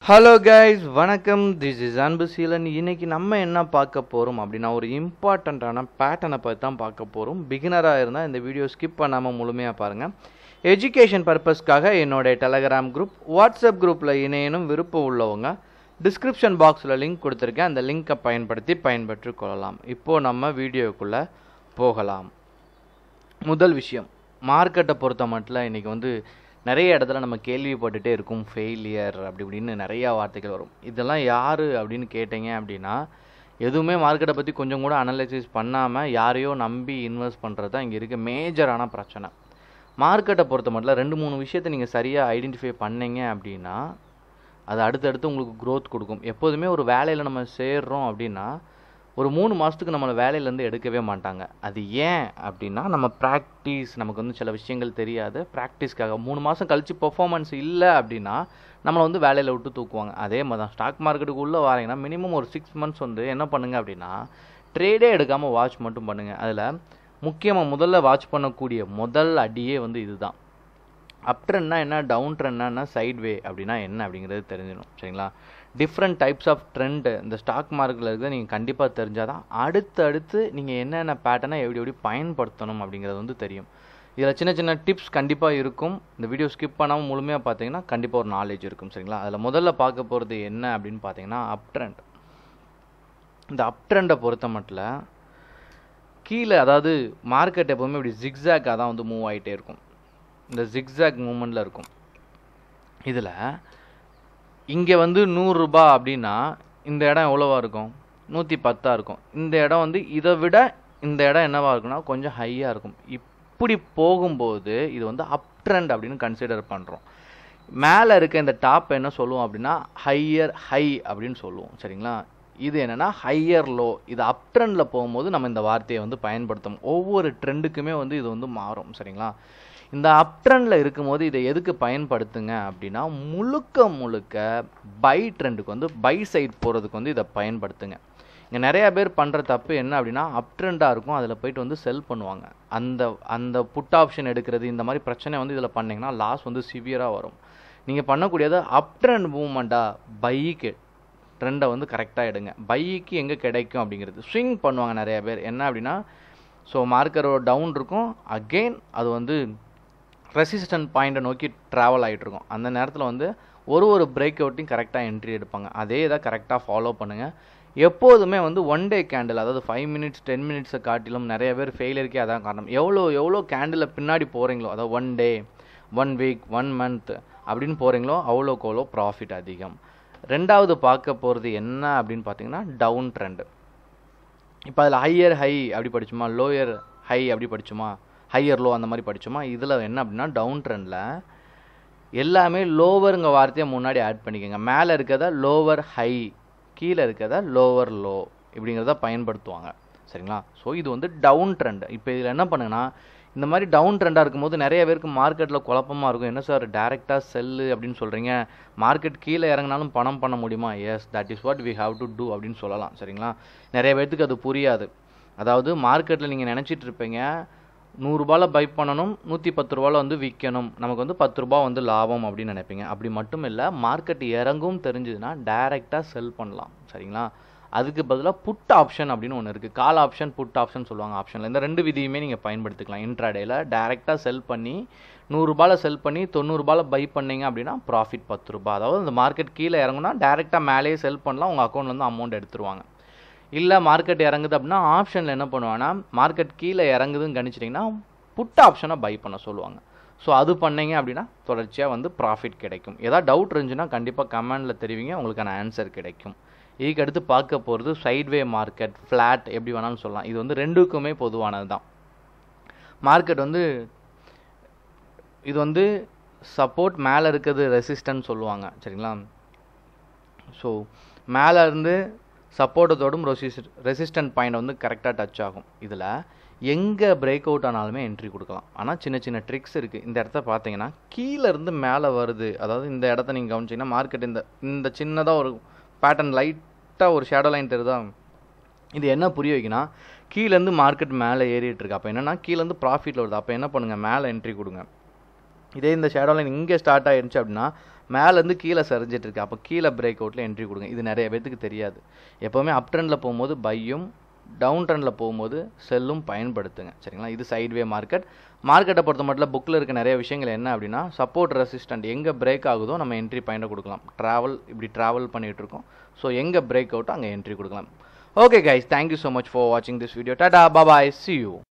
hello guys வணக்கம் this is Anbu Seelan இன்னைக்கு நம்ம என்ன பார்க்க போகிறோம் அப்படின்னா ஒரு இம்பார்ட்டண்ட்டான பேட்டர்னை பற்றி தான் பார்க்க போகிறோம் பிகினராக இருந்தால் இந்த வீடியோ ஸ்கிப் பண்ணாமல் முழுமையாக பாருங்கள் எஜுகேஷன் பர்பஸ்க்காக என்னோட டெலகிராம் குரூப் வாட்ஸ்அப் குரூப்பில் இணையனும் விருப்பம் உள்ளவங்க டிஸ்கிரிப்ஷன் பாக்ஸில் லிங்க் கொடுத்துருக்கேன் அந்த லிங்க்கை பயன்படுத்தி பயன்பெற்று கொள்ளலாம் இப்போது நம்ம வீடியோக்குள்ளே போகலாம் முதல் விஷயம் மார்க்கெட்டை பொறுத்த மட்டும் இன்றைக்கி வந்து நிறைய இடத்துல நம்ம கேள்விப்பட்டுட்டே இருக்கும் ஃபெயிலியர் அப்படி இப்படின்னு நிறையா வார்த்தைகள் வரும் இதெல்லாம் யார் அப்படின்னு கேட்டீங்க அப்படின்னா எதுவுமே மார்க்கெட்டை பற்றி கொஞ்சம் கூட அனலைசிஸ் பண்ணாமல் யாரையோ நம்பி இன்வெஸ்ட் பண்ணுறது தான் இங்கே இருக்க மேஜரான பிரச்சனை மார்க்கெட்டை பொறுத்த மட்டும் ரெண்டு மூணு விஷயத்தை நீங்கள் சரியாக ஐடென்டிஃபை பண்ணீங்க அப்படின்னா அது அடுத்தடுத்து உங்களுக்கு growth கொடுக்கும் எப்போதுமே ஒரு வேலையில் நம்ம சேர்றோம் அப்படின்னா ஒரு மூணு மாதத்துக்கு நம்மளை வேலையிலேருந்து எடுக்கவே மாட்டாங்க அது ஏன் அப்படின்னா நம்ம ப்ராக்டிஸ் நமக்கு வந்து சில விஷயங்கள் தெரியாது ப்ராக்டிஸ்க்காக மூணு மாதம் கழித்து பெர்ஃபார்மன்ஸ் இல்லை அப்படின்னா நம்மளை வந்து வேலையில் விட்டு தூக்குவாங்க அதே மாதிரி தான் ஸ்டாக் மார்க்கெட்டுக்கு உள்ளே வரீங்கன்னா மினிமம் ஒரு சிக்ஸ் மந்த்ஸ் வந்து என்ன பண்ணுங்க அப்படின்னா ட்ரேடே எடுக்காமல் வாட்ச் மட்டும் பண்ணுங்கள் அதில் முக்கியமாக முதல்ல வாட்ச் பண்ணக்கூடிய முதல் அடியே வந்து இதுதான் அப் ட்ரெண்ட்னா என்ன டவுன் ட்ரெண்ட்னா சைட் வே அப்படின்னா என்ன அப்படிங்கிறது தெரிஞ்சிடும் சரிங்களா டிஃப்ரெண்ட் டைப்ஸ் ஆஃப் ட்ரெண்டு இந்த ஸ்டாக் மார்க்கெட்டில் இருக்கிறத நீங்கள் கண்டிப்பாக தெரிஞ்சால் தான் அடுத்து அடுத்து நீங்கள் என்னென்ன பேட்டர்னை எப்படி எப்படி பயன்படுத்தணும் அப்படிங்கிறது வந்து தெரியும் இதில் சின்ன சின்ன டிப்ஸ் கண்டிப்பாக இருக்கும் இந்த வீடியோ ஸ்கிப் பண்ணாமல் முழுமையாக பார்த்தீங்கன்னா கண்டிப்பாக ஒரு நாலேஜ் இருக்கும் சரிங்களா அதில் முதல்ல பார்க்க போகிறது என்ன அப்படின்னு பார்த்தீங்கன்னா அப் ட்ரெண்ட் இந்த அப் ட்ரெண்டை பொறுத்த மட்டும் கீழே அதாவது மார்க்கெட் எப்போவுமே இப்படி ஜிக்ஸாக்காக தான் வந்து மூவ் ஆகிட்டே இருக்கும் இந்த ஜிக்ஸாக் மூமெண்ட்டில் இருக்கும் இதில் இங்கே வந்து நூறுரூபா அப்படின்னா இந்த இடம் எவ்வளோவா இருக்கும் நூற்றி பத்தாக இருக்கும் இந்த இடம் வந்து இதை விட இந்த இடம் என்னவா இருக்குன்னா கொஞ்சம் ஹையாக இருக்கும் இப்படி போகும்போது இது வந்து அப் ட்ரெண்ட் அப்படின்னு கன்சிடர் பண்ணுறோம் மேலே இருக்க இந்த டாப் என்ன சொல்லுவோம் அப்படின்னா ஹையர் ஹை அப்படின்னு சொல்லுவோம் சரிங்களா இது என்னென்னா ஹையர் லோ இது அப் ட்ரெண்டில் போகும்போது நம்ம இந்த வார்த்தையை வந்து பயன்படுத்தும் ஒவ்வொரு ட்ரெண்டுக்குமே வந்து இது வந்து மாறும் சரிங்களா இந்த அப் ட்ரெண்டில் இருக்கும்போது இதை எதுக்கு பயன்படுத்துங்க அப்படின்னா முழுக்க முழுக்க பை ட்ரெண்டுக்கு வந்து பை சைட் போகிறதுக்கு வந்து இதை பயன்படுத்துங்க இங்கே நிறையா பேர் பண்ணுற தப்பு என்ன அப்படின்னா அப் ட்ரெண்டாக இருக்கும் அதில் போயிட்டு வந்து செல் பண்ணுவாங்க அந்த அந்த புட் ஆப்ஷன் எடுக்கிறது இந்த மாதிரி பிரச்சனை வந்து இதில் பண்ணிங்கன்னா லாஸ் வந்து சிவியராக வரும் நீங்கள் பண்ணக்கூடியது அப் ட்ரெண்ட் மூவ்மெண்ட்டாக பைக்கு ட்ரெண்டை வந்து கரெக்டாக எடுங்க பைக்கு எங்கே கிடைக்கும் அப்படிங்கிறது ஸ்விங் பண்ணுவாங்க நிறைய பேர் என்ன அப்படின்னா ஸோ மார்க்கரோட டவுன் இருக்கும் அகெயின் அது வந்து ரெசிஸ்டன்ட் பாயிண்ட்டை நோக்கி ட்ராவல் ஆகிட்டு இருக்கும் அந்த நேரத்தில் வந்து ஒரு ஒரு பிரேக் அவுட்டையும் கரெக்டாக என்ட்ரி எடுப்பாங்க அதே இதை கரெக்டாக ஃபாலோ பண்ணுங்கள் எப்போதுமே வந்து ஒன் டே கேண்டில் அதாவது ஃபைவ் மினிட்ஸ் டென் மினிட்ஸை காட்டிலும் நிறைய பேர் ஃபெயிலியருக்கே அதான் காரணம் எவ்வளோ எவ்வளோ கேண்டில் பின்னாடி போகிறீங்களோ அதாவது one day one week one month அப்படின்னு போகிறீங்களோ அவ்வளோக்கு அவ்வளோ ப்ராஃபிட் அதிகம் ரெண்டாவது பார்க்க போகிறது என்ன அப்படின்னு பார்த்தீங்கன்னா டவுன் ட்ரெண்டு இப்போ அதில் ஹையர் ஹை அப்படி படிச்சுமா லோயர் ஹை அப்படி படிச்சுமா ஹையர் லோ அந்த மாதிரி படித்தோமா இதில் என்ன அப்படின்னா டவுன் ட்ரெண்டில் எல்லாமே லோவருங்க வார்த்தையை முன்னாடி ஆட் பண்ணிக்கோங்க மேலே இருக்கிறத லோவர் ஹை கீழே இருக்கிறத லோவர் லோ இப்படிங்கிறத பயன்படுத்துவாங்க சரிங்களா ஸோ இது வந்து டவுன் ட்ரெண்ட் இப்போ இதில் என்ன பண்ணுங்கன்னா இந்த மாதிரி டவுன் ட்ரெண்டாக இருக்கும்போது நிறைய பேருக்கு மார்க்கெட்டில் குழப்பமாக இருக்கும் என்ன சார் டேரெக்டாக செல்லு அப்படின்னு சொல்கிறீங்க மார்க்கெட் கீழே இறங்கினாலும் பணம் பண்ண முடியுமா yes that is what we have to do அப்படின்னு சொல்லலாம் சரிங்களா நிறைய பேர்த்துக்கு அது புரியாது அதாவது மார்க்கெட்டில் நீங்கள் நினச்சிட்டு இருப்பீங்க நூறுரூபாவில் பை பண்ணணும் நூற்றி பத்து ரூபாவில் வந்து விற்கணும் நமக்கு வந்து பத்து ரூபா வந்து லாபம் அப்படின்னு நினைப்பீங்க அப்படி மட்டும் இல்லை மார்க்கெட் இறங்கும் தெரிஞ்சுதுன்னா டைரெக்டாக செல் பண்ணலாம் சரிங்களா அதுக்கு பதிலாக புட் ஆப்ஷன் அப்படின்னு ஒன்று இருக்குது கால் ஆப்ஷன் புட் ஆப்ஷன் சொல்லுவாங்க ஆப்ஷனில் இந்த ரெண்டு விதியுமே நீங்கள் பயன்படுத்திக்கலாம் இன்ட்ராடேயில் டைரெக்டாக செல் பண்ணி நூறுரூபாவில் செல் பண்ணி தொண்ணூறுபாவில் பை பண்ணீங்க அப்படின்னா ப்ராஃபிட் பத்து ரூபா அதாவது இந்த மார்க்கெட் கீழே இறங்குனா டேரெக்டாக மேலேயே செல் பண்ணலாம் உங்கள் அக்கௌண்ட்லேருந்து அமௌண்ட் எடுத்துருவாங்க இல்லை மார்க்கெட் இறங்குது அப்படின்னா ஆப்ஷனில் என்ன பண்ணுவாங்கன்னா மார்க்கெட் கீழே இறங்குதுன்னு கணிச்சிட்டிங்கன்னா புட் ஆப்ஷனை பை பண்ண சொல்லுவாங்க ஸோ அது பண்ணீங்க அப்படின்னா தொடர்ச்சியாக வந்து ப்ராஃபிட் கிடைக்கும் ஏதாவது டவுட் இருந்துச்சுன்னா கண்டிப்பாக கமெண்டில் தெரிவிங்க உங்களுக்கான ஆன்சர் கிடைக்கும் இதுக்கு அடுத்து பார்க்க போகிறது சைட்வே மார்க்கெட் ஃப்ளாட் எப்படி வேணாலும் சொல்லலாம் இது வந்து ரெண்டுக்குமே பொதுவானது தான் மார்க்கெட் வந்து இது வந்து சப்போர்ட் மேலே இருக்கிறது ரெசிஸ்டன்ட் சொல்லுவாங்க சரிங்களா ஸோ மேலே இருந்து சப்போர்ட்டத்தோடும் ரெசிஸ்ட் ரெசிஸ்டன்ட் பாயிண்ட் வந்து கரெக்டாக டச் ஆகும் இதில் எங்கே பிரேக் அவுட் ஆனாலுமே என்ட்ரி கொடுக்கலாம் ஆனால் சின்ன சின்ன ட்ரிக்ஸ் இருக்குது இந்த இடத்த பார்த்தீங்கன்னா கீழேருந்து மேலே வருது அதாவது இந்த இடத்த நீங்கள் கவனிச்சிங்கன்னா மார்க்கெட் இந்த இந்த சின்னதாக ஒரு பேட்டர்ன் லைட்டாக ஒரு ஷேடோ லைன் தெரியுதா இது என்ன புரிய வைக்கணும் கீழேருந்து மார்க்கெட் மேலே ஏறிட்டு இருக்கு அப்போ என்னென்னா கீழேருந்து ப்ராஃபிட்டில் வருது அப்போ என்ன பண்ணுங்கள் மேலே என்ட்ரி கொடுங்க இதே இந்த ஷேடோ லைன் இங்கே ஸ்டார்ட் ஆயிருந்துச்சு அப்படின்னா மேலேருந்து கீழே சரிஞ்சிட்டு இருக்கு அப்போ கீழே பிரேக் அவுட்டில் என்ட்ரி கொடுங்க இது நிறைய பேத்துக்கு தெரியாது எப்போவுமே அப் ட்ரெண்டில் போகும்போது பையும் டவுன் ட்ரெண்டில் போகும்போது செல்லும் பயன்படுத்துங்க சரிங்களா இது சைட்வே மார்க்கெட் மார்க்கெட்டை பொறுத்த மட்டும் புக்கில் இருக்க நிறைய விஷயங்கள் என்ன அப்படின்னா சப்போர்ட் ரெசிஸ்டன்ட் எங்கே பிரேக் ஆகுதோ நம்ம என்ட்ரி பாயிண்ட்டை கொடுக்கலாம் ட்ராவல் இப்படி ட்ராவல் பண்ணிகிட்டு இருக்கோம் ஸோ எங்கே பிரேக் அவுட்டோ அங்கே என்ட்ரி கொடுக்கலாம் okay guys thank you so much for வாட்சிங் this video tata bye bye see you